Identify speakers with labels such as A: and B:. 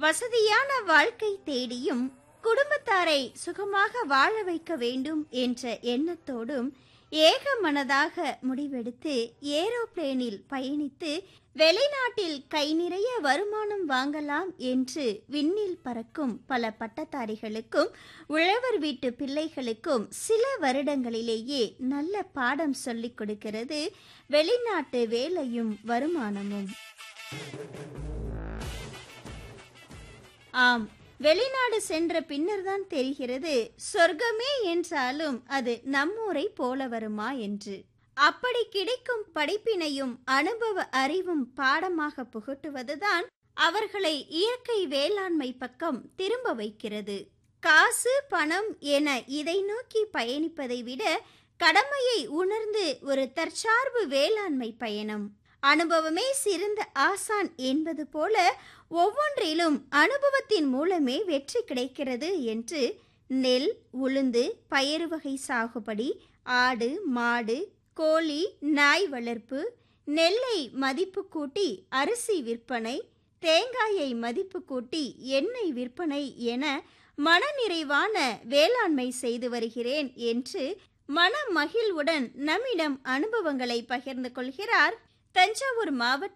A: வசதியான வாழ்க்கை தேடியும் குடும்பத்தாரை சுகமாக வாழ வைக்க வேண்டும் என்ற எண்ணத்தோடும் ஏக மனதாக முடிவெடுத்து ஏரோப்ளேனில் பயணித்து வெளிநாட்டில் கை நிறைய வருமானம் வாங்கலாம் என்று விண்ணில் பறக்கும் பல பட்டதாரிகளுக்கும் உழவர் வீட்டு பிள்ளைகளுக்கும் சில வருடங்களிலேயே நல்ல பாடம் சொல்லிக் கொடுக்கிறது வெளிநாட்டு வேலையும் வருமானமும் ஆம் வெளிநாடு சென்ற பின்னர்தான் தெரிகிறது சொர்க்கமே என்றாலும் அது நம்மூரை போல வருமா என்று அப்படி கிடைக்கும் படிப்பினையும் அனுபவ அறிவும் பாடமாக புகட்டுவதுதான் அவர்களை இயற்கை வேளாண்மை பக்கம் திரும்ப வைக்கிறது காசு பணம் என இதை நோக்கி பயணிப்பதை விட கடமையை உணர்ந்து ஒரு தற்சார்பு வேளாண்மை பயணம் அனுபவமே சிறந்த ஆசான் என்பது போல ஒவ்வொன்றிலும் அனுபவத்தின் மூலமே வெற்றி கிடைக்கிறது என்று நெல் உளுந்து பயறு வகை சாகுபடி ஆடு மாடு கோழி நாய் வளர்ப்பு நெல்லை மதிப்பு கூட்டி அரிசி விற்பனை தேங்காயை மதிப்பு கூட்டி எண்ணெய் விற்பனை என மனநிறைவான வேளாண்மை செய்து வருகிறேன் என்று மன மகிழ்வுடன் நம்மிடம் அனுபவங்களை பகிர்ந்து கொள்கிறார் தஞ்சாவூர் மாவட்ட